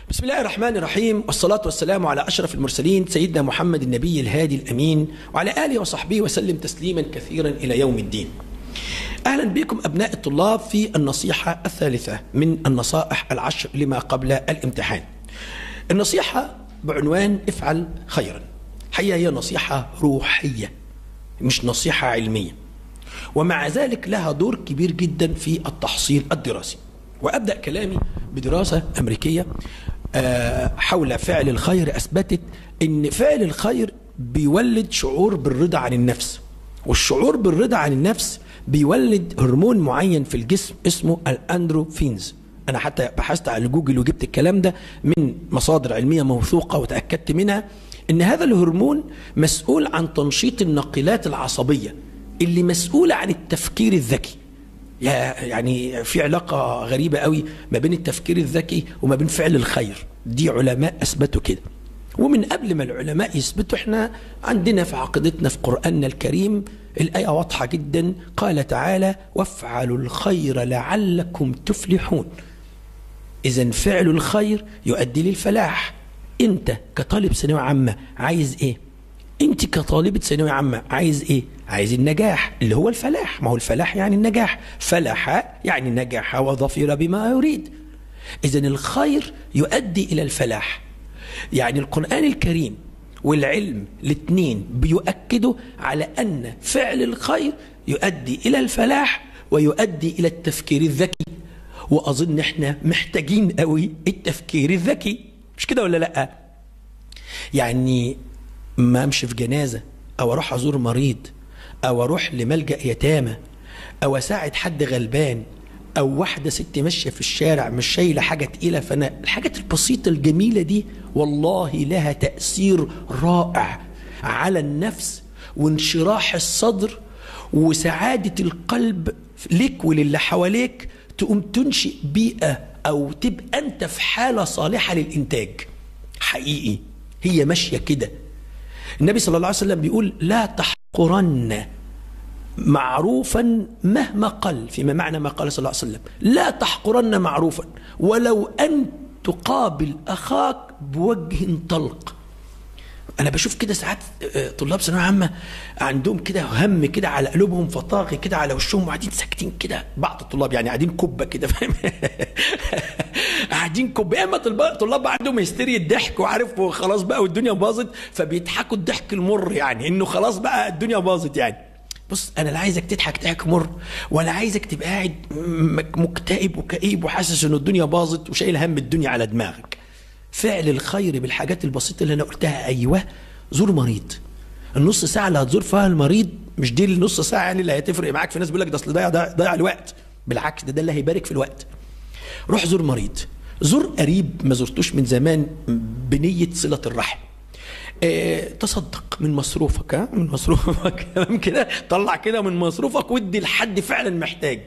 بسم الله الرحمن الرحيم والصلاة والسلام على أشرف المرسلين سيدنا محمد النبي الهادي الأمين وعلى آله وصحبه وسلم تسليما كثيرا إلى يوم الدين أهلا بكم أبناء الطلاب في النصيحة الثالثة من النصائح العشر لما قبل الامتحان النصيحة بعنوان افعل خيرا حقيقة هي نصيحة روحية مش نصيحة علمية ومع ذلك لها دور كبير جدا في التحصيل الدراسي وأبدأ كلامي بدراسة أمريكية آه، حول فعل الخير أثبتت أن فعل الخير بيولد شعور بالرضا عن النفس والشعور بالرضا عن النفس بيولد هرمون معين في الجسم اسمه الاندروفينز انا حتى بحثت على جوجل وجبت الكلام ده من مصادر علميه موثوقه وتاكدت منها ان هذا الهرمون مسؤول عن تنشيط الناقلات العصبيه اللي مسؤوله عن التفكير الذكي يعني في علاقة غريبة قوي ما بين التفكير الذكي وما بين فعل الخير دي علماء أثبتوا كده ومن قبل ما العلماء يثبتوا احنا عندنا في عقيدتنا في قرآننا الكريم الآية واضحة جدا قال تعالى وافعلوا الخير لعلكم تفلحون إذا فعل الخير يؤدي للفلاح أنت كطالب ثانوية عامة عايز إيه؟ أنت كطالبة ثانوية عامة عايز إيه؟ عايز النجاح اللي هو الفلاح ما هو الفلاح يعني النجاح فلح يعني نجح وظفر بما يريد إذا الخير يؤدي إلى الفلاح يعني القرآن الكريم والعلم الاثنين بيؤكدوا على أن فعل الخير يؤدي إلى الفلاح ويؤدي إلى التفكير الذكي وأظن احنا محتاجين قوي التفكير الذكي مش كده ولا لأ يعني ما امشي في جنازة أو أروح أزور مريض أو أروح لملجأ يتامى أو أساعد حد غلبان أو واحدة ست ماشية في الشارع مش شايلة حاجة تقيلة فأنا الحاجات البسيطة الجميلة دي والله لها تأثير رائع على النفس وانشراح الصدر وسعادة القلب لك وللي حواليك تقوم تنشئ بيئة أو تبقى أنت في حالة صالحة للإنتاج حقيقي هي ماشية كده النبي صلى الله عليه وسلم بيقول لا تحقرن معروفا مهما قل فيما معنى ما قال صلى الله عليه وسلم لا تحقرن معروفا ولو أن تقابل أخاك بوجه طلق أنا بشوف كده ساعات طلاب ثانوية عامة عندهم كده هم كده على قلوبهم فطاغي كده على وشهم وقاعدين ساكتين كده بعض الطلاب يعني قاعدين كبة كده فاهم قاعدين كبة يا اما طلاب عندهم هستيريا ضحك وعارف خلاص بقى والدنيا باظت فبيضحكوا الضحك المر يعني انه خلاص بقى الدنيا باظت يعني بص انا لا عايزك تضحك ضحك مر ولا عايزك تبقى قاعد مكتئب وكئيب وحاسس ان الدنيا باظت وشايل هم الدنيا على دماغك فعل الخير بالحاجات البسيطه اللي انا قلتها ايوه زور مريض النص ساعه اللي هتزور فيها المريض مش دي النص ساعه يعني اللي هتفرق معاك في ناس بيقول لك ده اصل ضيع ضيع الوقت بالعكس ده ده اللي هيبارك في الوقت روح زور مريض زور قريب ما زرتوش من زمان بنيه صله الرحم اه تصدق من مصروفك ها من مصروفك تمام كده طلع كده من مصروفك ودي لحد فعلا محتاج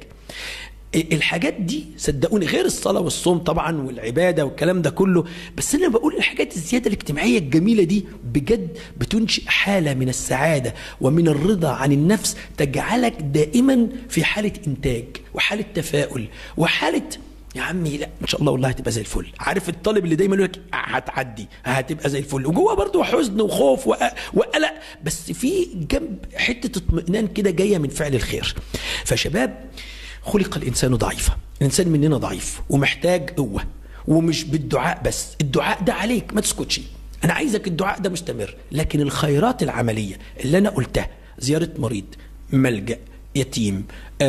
الحاجات دي صدقوني غير الصلاة والصوم طبعا والعبادة والكلام ده كله بس أنا بقول الحاجات الزيادة الاجتماعية الجميلة دي بجد بتنشئ حالة من السعادة ومن الرضا عن النفس تجعلك دائما في حالة إنتاج وحالة تفاؤل وحالة يا عمي لا ان شاء الله والله هتبقى زي الفل عارف الطالب اللي دايما يقول لك هتعدي هتبقى زي الفل وجوه برضه حزن وخوف وقلق بس في جنب حته اطمئنان كده جايه من فعل الخير فشباب خلق الانسان ضعيفا الانسان مننا ضعيف ومحتاج قوه ومش بالدعاء بس الدعاء ده عليك ما تسكتش انا عايزك الدعاء ده مستمر لكن الخيرات العمليه اللي انا قلتها زياره مريض ملجا يتيم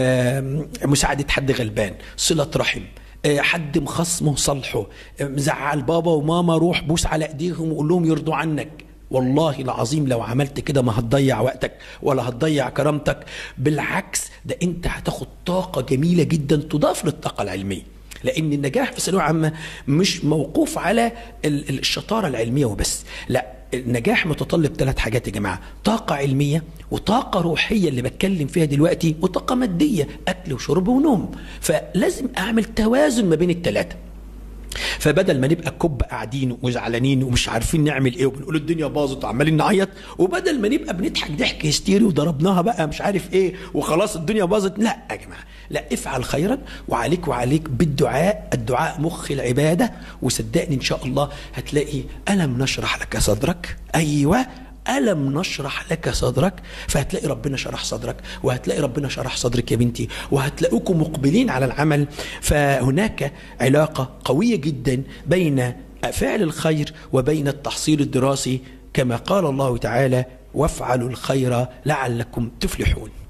مساعده حد غلبان صله رحم حد مخصمه صلحه مزعل بابا وماما روح بوس على ايديهم وقول لهم يرضوا عنك والله العظيم لو عملت كده ما هتضيع وقتك ولا هتضيع كرامتك بالعكس ده انت هتاخد طاقة جميلة جدا تضاف للطاقة العلمية لان النجاح في الثانويه العامه مش موقوف على الشطاره العلميه وبس لا النجاح متطلب ثلاث حاجات يا جماعه طاقه علميه وطاقه روحيه اللي بتكلم فيها دلوقتي وطاقه ماديه اكل وشرب ونوم فلازم اعمل توازن ما بين الثلاثه فبدل ما نبقى كب قاعدين وزعلانين ومش عارفين نعمل ايه وبنقول الدنيا باظت وعمالين نعيط وبدل ما نبقى بنضحك ضحك هستيري وضربناها بقى مش عارف ايه وخلاص الدنيا باظت لا يا جماعه لا افعل خيرا وعليك وعليك بالدعاء الدعاء مخ العباده وصدقني ان شاء الله هتلاقي الم نشرح لك صدرك ايوه ألم نشرح لك صدرك فهتلاقي ربنا شرح صدرك وهتلاقي ربنا شرح صدرك يا بنتي وهتلاقوكم مقبلين على العمل فهناك علاقة قوية جدا بين فعل الخير وبين التحصيل الدراسي كما قال الله تعالى وافعلوا الخير لعلكم تفلحون